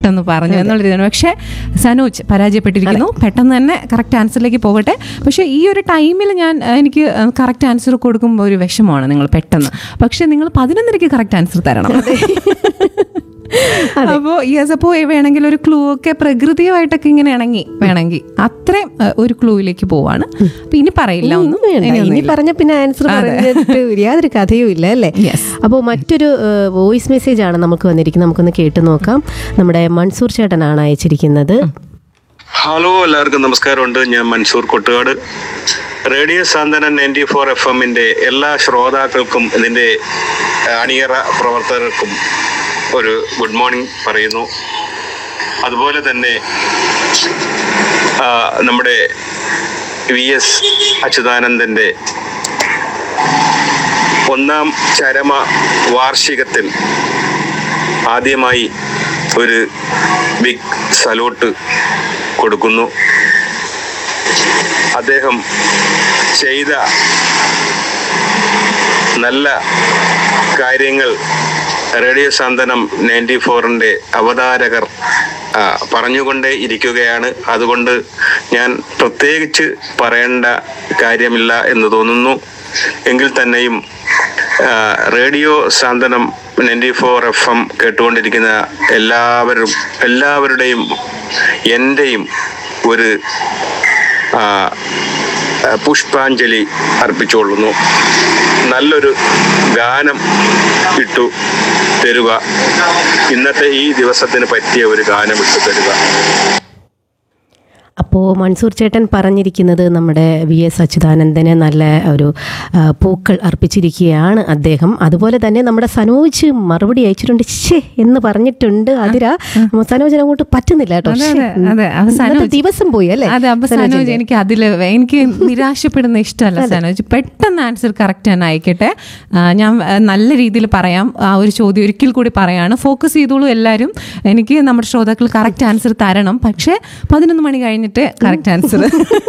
പെട്ടെന്ന് പറഞ്ഞു എന്നുള്ളൊരു ഇതാണ് പക്ഷേ സനോജ് പരാജയപ്പെട്ടിരിക്കുന്നു പെട്ടെന്ന് തന്നെ കറക്റ്റ് ആൻസറിലേക്ക് പോകട്ടെ പക്ഷേ ഈ ഒരു ടൈമിൽ ഞാൻ ആ, എനിക്ക് കറക്റ്റ് ആൻസർ കൊടുക്കുമ്പോൾ ഒരു വിഷമമാണ് നിങ്ങൾ പെട്ടെന്ന് പക്ഷേ നിങ്ങൾ പതിനൊന്നരയ്ക്ക് കറക്റ്റ് ആൻസർ തരണം അപ്പോൾ യെസ് അപ്പോൾ വേണമെങ്കിൽ ഒരു ക്ലൂ ഒക്കെ പ്രകൃതിയുമായിട്ടൊക്കെ ഇങ്ങനെ ഇണങ്ങി വേണമെങ്കിൽ അത്രയും ആ, ഒരു ക്ലൂവിലേക്ക് പോവാണ് അപ്പൊ ഇനി പറയില്ല ഒന്നും ഒന്നും വേണ്ട. ഇനി ഇനിയൊന്നുമില്ല. പറഞ്ഞ പിന്നെ ആൻസർ പറഞ്ഞിട്ട് യാതൊരു കഥയും ഇല്ല അല്ലേ Yes. അപ്പോൾ മറ്റൊരു വോയിസ് മെസ്സേജ് ആണ് നമുക്ക് വന്നിരിക്കുന്നത് നമുക്കൊന്ന് കേട്ട് നോക്കാം നമ്മുടെ മൻസൂർ ചേട്ടനാണ് അയച്ചിരിക്കുന്നത് ഹലോ എല്ലാവർക്കും നമസ്കാരമുണ്ട് ഞാൻ Mansoor Kottukad radio Santhwanam ninety four F എമ്മിന്റെ എല്ലാ ശ്രോതാക്കൾക്കും ഇതിന്റെ അണിയറ പ്രവർത്തകർക്കും ഒരു ഗുഡ് മോർണിംഗ് പറയുന്നു അതുപോലെ തന്നെ ആ, നമ്മുടെ വി എസ് അച്യുതാനന്ദന്റെ ഒന്നാം ചരമ വാർഷികത്തിൽ ആദ്യമായി ഒരു ബിഗ് സല്യൂട്ട് കൊടുക്കുന്നു അദ്ദേഹം ചെയ്ത നല്ല കാര്യങ്ങൾ റേഡിയോ സാന്ത്വനം നയൻറ്റി ഫോറിൻ്റെ അവതാരകർ ആ, പറഞ്ഞുകൊണ്ടേ ഇരിക്കുകയാണ് അതുകൊണ്ട് ഞാൻ പ്രത്യേകിച്ച് പറയേണ്ട കാര്യമില്ല എന്ന് തോന്നുന്നു എങ്കിൽ തന്നെയും ആ, radio Santhwanam ninety four F M കേട്ടുകൊണ്ടിരിക്കുന്ന എല്ലാവരും എല്ലാവരുടെയും എൻ്റെയും ഒരു ആ, ആ, പുഷ്പാഞ്ജലി അർപ്പിച്ചുകൊള്ളുന്നു നല്ലൊരു ഗാനം ഇട്ടു തരുക ഇന്നത്തെ ഈ ദിവസത്തിന് പറ്റിയ ഒരു ഗാനം ഇട്ടു തരുക അപ്പോൾ മൻസൂർ ചേട്ടൻ പറഞ്ഞിരിക്കുന്നത് നമ്മുടെ വി എസ് അച്യുതാനന്ദന് നല്ല ഒരു ആ, പൂക്കൾ അർപ്പിച്ചിരിക്കുകയാണ് അദ്ദേഹം അതുപോലെ തന്നെ നമ്മുടെ സനോജ് മറുപടി അയച്ചിട്ടുണ്ട് ഷേ എന്ന് പറഞ്ഞിട്ടുണ്ട് അതിര സനോജിന് അങ്ങോട്ട് പറ്റുന്നില്ല കേട്ടോ അതെ, ശ്ശേ. അതെ, അതെ. അപ്പൊ ഇന്നത്തെ സനോജ് ദിവസം പോയി അല്ലേ അതെ അപ്പൊ സനോജ് എനിക്ക് അതില് എനിക്ക് നിരാശപ്പെടുന്ന ഇഷ്ടമല്ല സനോജ് പെട്ടെന്ന് ആൻസർ കറക്റ്റ് തന്നെ അയക്കട്ടെ ആ, ഞാൻ ആ, നല്ല രീതിയിൽ പറയാം ആ ഒരു ചോദ്യം ഒരിക്കൽ കൂടി പറയാണ് ഫോക്കസ് ചെയ്തോളൂ എല്ലാവരും എനിക്ക് നമ്മുടെ ശ്രോതാക്കൾ കറക്റ്റ് ആൻസർ തരണം പക്ഷേ പതിനൊന്ന് മണി കഴിഞ്ഞിട്ട് കറക്റ്റ് ആൻസർ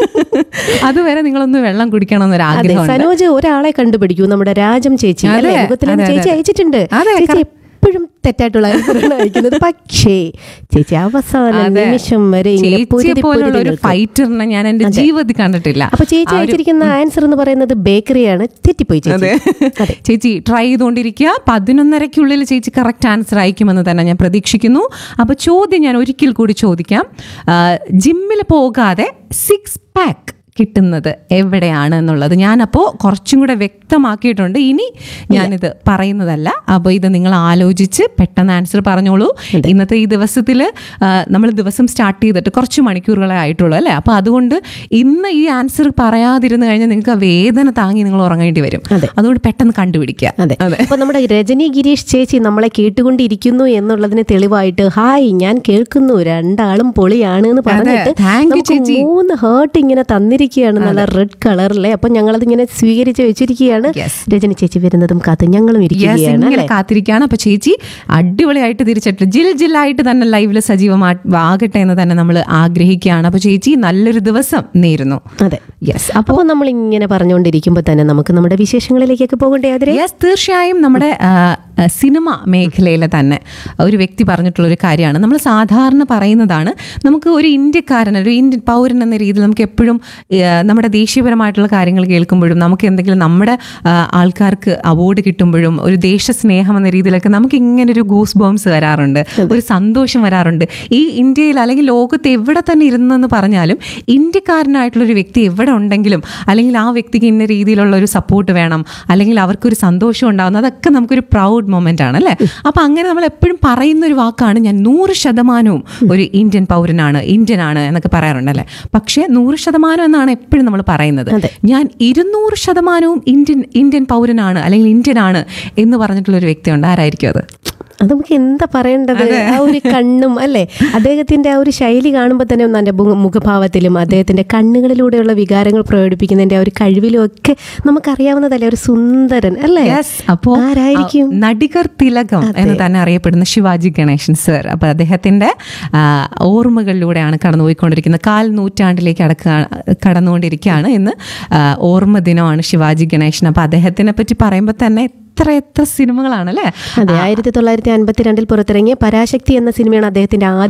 അതുവരെ നിങ്ങളൊന്ന് വെള്ളം കുടിക്കണം എന്നൊരു അതെ ആഗ്രഹമുണ്ട് സനോജ് ഒരാളെ കണ്ടുപിടിക്കൂ നമ്മുടെ രാജം ചേച്ചി അതെ, അല്ലേ മുഖത്തിലെ അതെ, ചേച്ചി അതെ. അയച്ചിട്ടുണ്ട് അതെ, ചേച്ചി എപ്പോഴും തെറ്റായിട്ടുള്ള ആൻസറാണ് അയക്കുന്നത് പക്ഷേ ചേച്ചി അവസാന അതെ. നിമിഷം വരെ ഇങ്ങനെ ചേച്ചിയെ പൊരുതി പോലുള്ള പൊരുതി ഒരു നിൽക്കും. ഫൈറ്ററിനെ ഞാൻ എന്റെ ജീവിതത്തിൽ കണ്ടിട്ടില്ല അപ്പൊ ചേച്ചി ആ ഒരു- അയച്ചിരിക്കുന്ന ആൻസർ എന്ന് പറയുന്നത് ബേക്കറിയാണ് തെറ്റിപ്പോയി ചേച്ചി അതെ ചേച്ചി ട്രൈ ചെയ്തുകൊണ്ടിരിക്കുക പതിനൊന്നരയ്ക്കുള്ളിൽ ചേച്ചി കറക്റ്റ് ആൻസർ അയക്കുമെന്ന് തന്നെ ഞാൻ പ്രതീക്ഷിക്കുന്നു അപ്പൊ ചോദ്യം ഞാൻ ഒരിക്കൽ കൂടി ചോദിക്കാം ജിമ്മിൽ പോകാതെ സിക്സ് പാക്ക് കിട്ടുന്നത് എവിടെയാണ് എന്നുള്ളത് ഞാനപ്പോൾ കുറച്ചും കൂടെ വ്യക്തമാക്കിയിട്ടുണ്ട് ഇനി ഞാനിത് പറയുന്നതല്ല അപ്പോൾ ഇത് നിങ്ങൾ ആലോചിച്ച് പെട്ടെന്ന് ആൻസർ പറഞ്ഞോളൂ ഇന്നത്തെ ഈ ദിവസത്തിൽ നമ്മൾ ദിവസം സ്റ്റാർട്ട് ചെയ്തിട്ട് കുറച്ച് മണിക്കൂറുകളെ ആയിട്ടുള്ളൂ അല്ലേ അപ്പോൾ അതുകൊണ്ട് ഇന്ന് ഈ ആൻസർ പറയാതിരുന്നു കഴിഞ്ഞാൽ നിങ്ങൾക്ക് ആ വേദന താങ്ങി നിങ്ങൾ ഉറങ്ങേണ്ടി വരും അതെ. അതുകൊണ്ട് പെട്ടെന്ന് കണ്ടുപിടിക്കുക അതെ അപ്പൊ നമ്മുടെ രജനി ഗിരീഷ് ചേച്ചി നമ്മളെ കേട്ടുകൊണ്ടിരിക്കുന്നു എന്നുള്ളതിന് തെളിവായിട്ട് ഹായ് ഞാൻ കേൾക്കുന്നു രണ്ടാളും പൊളിയാണ് എന്ന് പറഞ്ഞിട്ട് Thank you, നമുക്ക് ചേച്ചി. മൂന്ന് ഹേർട്ട് ഇങ്ങനെ തന്നിരിക്കുകയാണ് നല്ല റെഡ് കളറിലെ അപ്പൊ ഞങ്ങളത് ഇങ്ങനെ സ്വീകരിച്ച് വെച്ചിരിക്കുകയാണ് Yes. രജനി ചേച്ചി വരുന്നതും കാത്ത് ഞങ്ങളും Yes, ഇരിക്കുകയാണ് ഇങ്ങനെ അല്ലേ കാത്തിരിക്കുകയാണ് അപ്പൊ ചേച്ചി അടിപൊളിയായിട്ട് തിരിച്ചിട്ട് ജിൽ ജില്ലായിട്ട് തന്നെ ലൈവില് സജീവമാകട്ടെ എന്ന് തന്നെ നമ്മൾ ആഗ്രഹിക്കുകയാണ് അപ്പൊ ചേച്ചി നല്ലൊരു ദിവസം നേരുന്നു അതെ യെസ് അപ്പൊ അപ്പോൾ നമ്മൾ ഇങ്ങനെ പറഞ്ഞുകൊണ്ടിരിക്കുമ്പോൾ തന്നെ നമുക്ക് നമ്മുടെ വിശേഷങ്ങളിലേക്കൊക്കെ പോകണ്ടേ അതിരെ യെസ് തീർച്ചയായും നമ്മുടെ ആ, ആ, സിനിമ മേഖലയിലെ തന്നെ ഒരു വ്യക്തി പറഞ്ഞിട്ടുള്ള ഒരു കാര്യമാണ് നമ്മൾ സാധാരണ പറയുന്നതാണ് നമുക്ക് ഒരു ഇന്ത്യക്കാരൻ ഒരു ഇന്ത്യൻ പൗരൻ എന്ന രീതിയിൽ നമുക്ക് എപ്പോഴും ആ, നമ്മുടെ ദേശീയപരമായിട്ടുള്ള കാര്യങ്ങൾ കേൾക്കുമ്പോഴും നമുക്ക് എന്തെങ്കിലും നമ്മുടെ ആ, ആൾക്കാർക്ക് അവാർഡ് കിട്ടുമ്പോഴും ഒരു ദേശസ്നേഹം എന്ന രീതിയിലൊക്കെ നമുക്ക് ഇങ്ങനെ ഒരു ഗൂസ് ബോംസ് വരാറുണ്ട് ഒരു സന്തോഷം വരാറുണ്ട് ഈ ഇന്ത്യയിൽ അല്ലെങ്കിൽ ലോകത്ത് എവിടെ തന്നെ ഇരുന്നെന്ന് പറഞ്ഞാലും ഇന്ത്യക്കാരനായിട്ടുള്ള ഒരു വ്യക്തി എവിടെ ഉണ്ടെങ്കിലും അല്ലെങ്കിൽ ആ വ്യക്തിക്ക് ഇന്ന രീതിയിലുള്ള ഒരു സപ്പോർട്ട് വേണം അല്ലെങ്കിൽ അവർക്കൊരു സന്തോഷം ഉണ്ടാകുന്നത് അതൊക്കെ നമുക്കൊരു പ്രൗഡ് മൊമെന്റ് ആണ് അല്ലേ അപ്പൊ അങ്ങനെ നമ്മൾ എപ്പോഴും പറയുന്ന ഒരു വാക്കാണ് ഞാൻ നൂറ് ശതമാനവും ഒരു ഇന്ത്യൻ പൗരനാണ് ഇന്ത്യൻ ആണ് എന്നൊക്കെ പറയാറുണ്ട് അല്ലേ പക്ഷേ നൂറ് ശതമാനം എന്നാണ് എപ്പോഴും നമ്മൾ പറയുന്നത് ഞാൻ ഇരുന്നൂറ് ശതമാനവും ഇന്ത്യൻ ഇന്ത്യൻ പൗരനാണ് അല്ലെങ്കിൽ ഇന്ത്യൻ ആണ് എന്ന് പറഞ്ഞിട്ടുള്ള ഒരു വ്യക്തിയുണ്ട് ആരായിരിക്കും അത് അത് നമുക്ക് എന്താ പറയേണ്ടത് ആ ഒരു കണ്ണും അല്ലേ അദ്ദേഹത്തിന്റെ ആ ഒരു ശൈലി കാണുമ്പോൾ തന്നെ ഒന്ന് അതിന്റെ മുഖ- മുഖഭാവത്തിലും അദ്ദേഹത്തിന്റെ കണ്ണുകളിലൂടെയുള്ള വികാരങ്ങൾ പ്രകടിപ്പിക്കുന്നതിന്റെ ആ ഒരു കഴിവിലും ഒക്കെ നമുക്കറിയാവുന്നതല്ലേ ഒരു സുന്ദരൻ അല്ലേ യെസ് അപ്പോ ആരായിരിക്കും ആ, നടികർ തിലകം എന്ന് തന്നെ അറിയപ്പെടുന്ന ശിവാജി ഗണേശൻ സർ അപ്പൊ അദ്ദേഹത്തിന്റെ ആ, ഓർമ്മകളിലൂടെയാണ് കടന്നുപോയിക്കൊണ്ടിരിക്കുന്നത് കാൽ നൂറ്റാണ്ടിലേക്ക് അടക്കുക കടന്നുകൊണ്ടിരിക്കുകയാണ് ഇന്ന് ആ, ഓർമ്മ ദിനമാണ് ശിവാജി ഗണേശൻ അപ്പൊ അദ്ദേഹത്തിനെ പറ്റി പറയുമ്പോൾ തന്നെ എത്ര എത്ര സിനിമകളാണ് അല്ലേ അതെ ആയിരത്തി തൊള്ളായിരത്തി അൻപത്തിരണ്ടിൽ പുറത്തിറങ്ങിയ പരാശക്തി എന്ന സിനിമയാണ് അദ്ദേഹത്തിന്റെ ആദ്യ